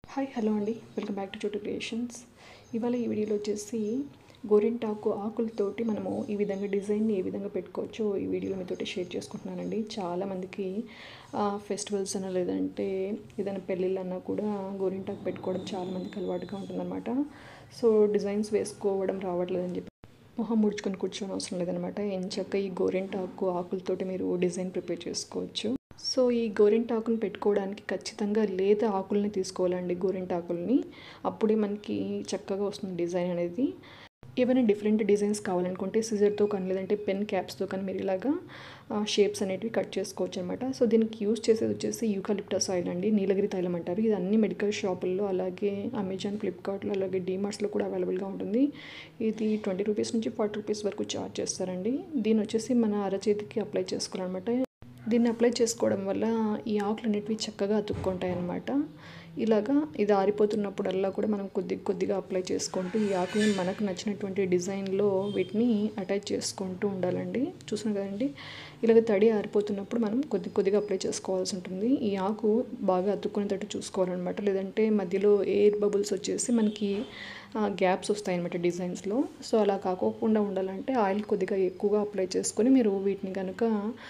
hi hello అండి welcome back to Chotu creations ఇవాళ ఈ వీడియోలో వచ్చేసి గోరింటాకు ఆకులతోటి మనము ఈ విధంగా డిజైన్ని ఏ విధంగా పెట్టుకోవచ్చో ఈ వీడియోలో మీతోటి షేర్ చేసుకుంటున్నానండి చాలామందికి ఫెస్టివల్స్ అన్న లేదంటే ఏదైనా పెళ్ళిళ్ళన్నా కూడా గోరింటాకు పెట్టుకోవడం చాలామందికి అలవాటుగా ఉంటుందన్నమాట సో డిజైన్స్ వేసుకోవడం రావట్లేదని చెప్పి మొహం ముడుచుకొని కూర్చొని అవసరం లేదనమాట ఎంచక్క ఈ గోరింటాకు ఆకులతోటి మీరు డిజైన్ ప్రిపేర్ చేసుకోవచ్చు సో ఈ గోరింటాకుని పెట్టుకోవడానికి ఖచ్చితంగా లేత ఆకుల్ని తీసుకోవాలండి గోరింటాకుల్ని అప్పుడే మనకి చక్కగా వస్తుంది డిజైన్ అనేది ఏమైనా డిఫరెంట్ డిజైన్స్ కావాలనుకుంటే సిజర్తో కానీ లేదంటే పెన్ క్యాప్స్తో కానీ మీరు ఇలాగా షేప్స్ అనేటివి కట్ చేసుకోవచ్చు అనమాట సో దీనికి యూస్ చేసేది వచ్చేసి యూకలిప్టస్ ఆయిల్ అండి నీలగిరి తైలం అంటారు ఇది అన్ని మెడికల్ షాపుల్లో అలాగే అమెజాన్ ఫ్లిప్కార్ట్లో అలాగే డీమార్ట్స్లో కూడా అవైలబుల్గా ఉంటుంది ఇది ట్వంటీ రూపీస్ నుంచి ఫార్టీ రూపీస్ వరకు ఛార్జ్ చేస్తారండి దీని వచ్చేసి మన అరచేతికి అప్లై చేసుకోవాలన్నమాట దీన్ని అప్లై చేసుకోవడం వల్ల ఈ ఆకులు అనేటివి చక్కగా అతుక్కుంటాయి అన్నమాట ఇలాగా ఇది ఆరిపోతున్నప్పుడల్లా కూడా మనం కొద్ది కొద్దిగా అప్లై చేసుకుంటూ ఈ ఆకుని మనకు నచ్చినటువంటి డిజైన్లో వీటిని అటాచ్ చేసుకుంటూ ఉండాలండి చూసిన కదండి ఇలాగ తడి ఆరిపోతున్నప్పుడు మనం కొద్ది కొద్దిగా అప్లై చేసుకోవాల్సి ఉంటుంది ఈ ఆకు బాగా అతుక్కునేటట్టు చూసుకోవాలన్నమాట లేదంటే మధ్యలో ఎయిర్ బబుల్స్ వచ్చేసి మనకి గ్యాప్స్ వస్తాయన్నమాట డిజైన్స్లో సో అలా కాకోకుండా ఉండాలంటే ఆయిల్ కొద్దిగా ఎక్కువగా అప్లై చేసుకొని మీరు వీటిని కనుక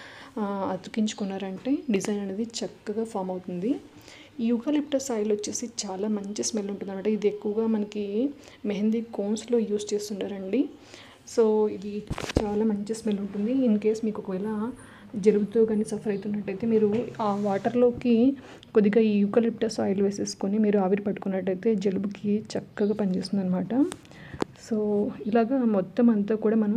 అతికించుకున్నారంటే డిజైన్ అనేది చక్కగా ఫామ్ అవుతుంది ఈ యూకాలిప్టస్ ఆయిల్ వచ్చేసి చాలా మంచి స్మెల్ ఉంటుంది అనమాట ఇది ఎక్కువగా మనకి మెహందీ కోన్స్లో యూస్ చేస్తుంటారండి సో ఇది చాలా మంచి స్మెల్ ఉంటుంది ఇన్ కేస్ మీకు ఒకవేళ జలుబుతో కానీ సఫర్ అవుతున్నట్టయితే మీరు ఆ వాటర్లోకి కొద్దిగా ఈ యూకలిప్టస్ ఆయిల్ వేసేసుకొని మీరు ఆవిరి పట్టుకున్నట్టయితే జలుబుకి చక్కగా పనిచేస్తుంది అనమాట సో ఇలాగా మొత్తం అంతా కూడా మనం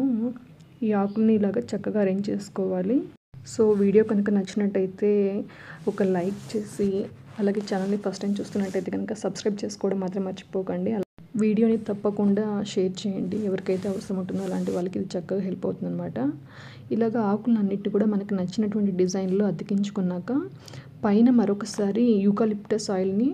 ఈ ఆకుల్ని ఇలాగ చక్కగా అరేంజ్ చేసుకోవాలి సో వీడియో కనుక నచ్చినట్టయితే ఒక లైక్ చేసి అలాగే ఛానల్ని ఫస్ట్ టైం చూస్తున్నట్టయితే కనుక సబ్స్క్రైబ్ చేసుకోవడం మాత్రం మర్చిపోకండి వీడియోని తప్పకుండా షేర్ చేయండి ఎవరికైతే అవసరం ఉంటుందో అలాంటి వాళ్ళకి ఇది చక్కగా హెల్ప్ అవుతుంది అనమాట ఇలాగ ఆకులన్నిటి కూడా మనకు నచ్చినటువంటి డిజైన్లో అతికించుకున్నాక పైన మరొకసారి యూకాలిప్టస్ ఆయిల్ని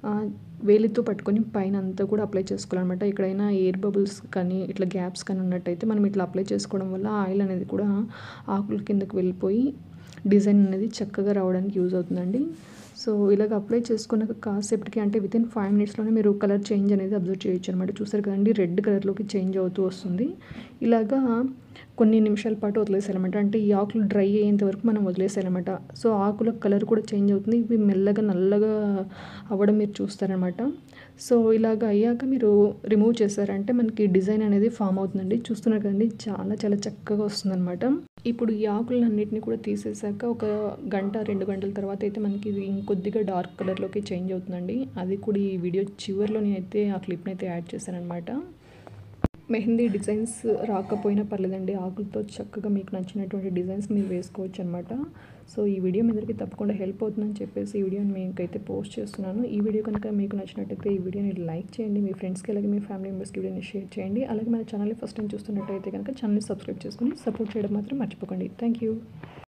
వేలితో పట్టుకొని పైన అంతా కూడా అప్లై చేసుకోవాలన్నమాట ఎక్కడైనా ఎయిర్ బబుల్స్ కానీ ఇట్లా గ్యాప్స్ కానీ ఉన్నట్టయితే మనం ఇట్లా అప్లై చేసుకోవడం వల్ల ఆయిల్ అనేది కూడా ఆకుల కిందకి వెళ్ళిపోయి డిజైన్ అనేది చక్కగా రావడానికి యూజ్ అవుతుందండి సో ఇలాగ అప్లై చేసుకున్నాక కాసేపటికి అంటే విత్ ఇన్ ఫైవ్ మినిట్స్లోనే మీరు కలర్ చేంజ్ అనేది అబ్జర్వ్ చేయొచ్చు అనమాట చూసారు కదండి రెడ్ కలర్లోకి చేంజ్ అవుతూ వస్తుంది ఇలాగా కొన్ని నిమిషాల పాటు వదిలేసారనమాట అంటే ఈ ఆకులు డ్రై అయ్యేంత వరకు మనం వదిలేసారనమాట సో ఆకుల కలర్ కూడా చేంజ్ అవుతుంది ఇవి మెల్లగా నల్లగా అవ్వడం మీరు చూస్తారనమాట సో ఇలాగ అయ్యాక మీరు రిమూవ్ చేశారంటే మనకి డిజైన్ అనేది ఫామ్ అవుతుందండి చూస్తున్నారు కదండి చాలా చాలా చక్కగా వస్తుందన్నమాట ఇప్పుడు ఈ ఆకులన్నింటినీ కూడా తీసేసాక ఒక గంట రెండు గంటల తర్వాత అయితే మనకి ఇది ఇంకొద్దిగా డార్క్ కలర్లోకి చేంజ్ అవుతుందండి అది కూడా ఈ వీడియో చివరిలో నేనైతే ఆ క్లిప్ని అయితే యాడ్ చేశానమాట మెహందీ డిజైన్స్ రాకపోయినా పర్లేదండి ఆకులతో చక్కగా మీకు నచ్చినటువంటి డిజైన్స్ మీరు వేసుకోవచ్చు అనమాట సో ఈ వీడియో మీ అందరికీ తప్పకుండా హెల్ప్ అవుతుందని చెప్పేసి ఈ వీడియోని మీకైతే పోస్ట్ చేస్తున్నాను ఈ వీడియో కనుక మీకు నచ్చినట్టయితే ఈ వీడియోని లైక్ చేయండి మీ ఫ్రెండ్స్కి అలాగే మీ ఫ్యామిలీ మెంబర్స్కి వీడియోని షేర్ చేయండి అలాగే మన ఛానల్ని ఫస్ట్ టైం చూస్తున్నట్టయితే కనుక ఛానల్ని సబ్స్క్రైబ్ చేసుకుని సపోర్ట్ చేయడం మాత్రం మర్చిపోకండి థ్యాంక్ యూ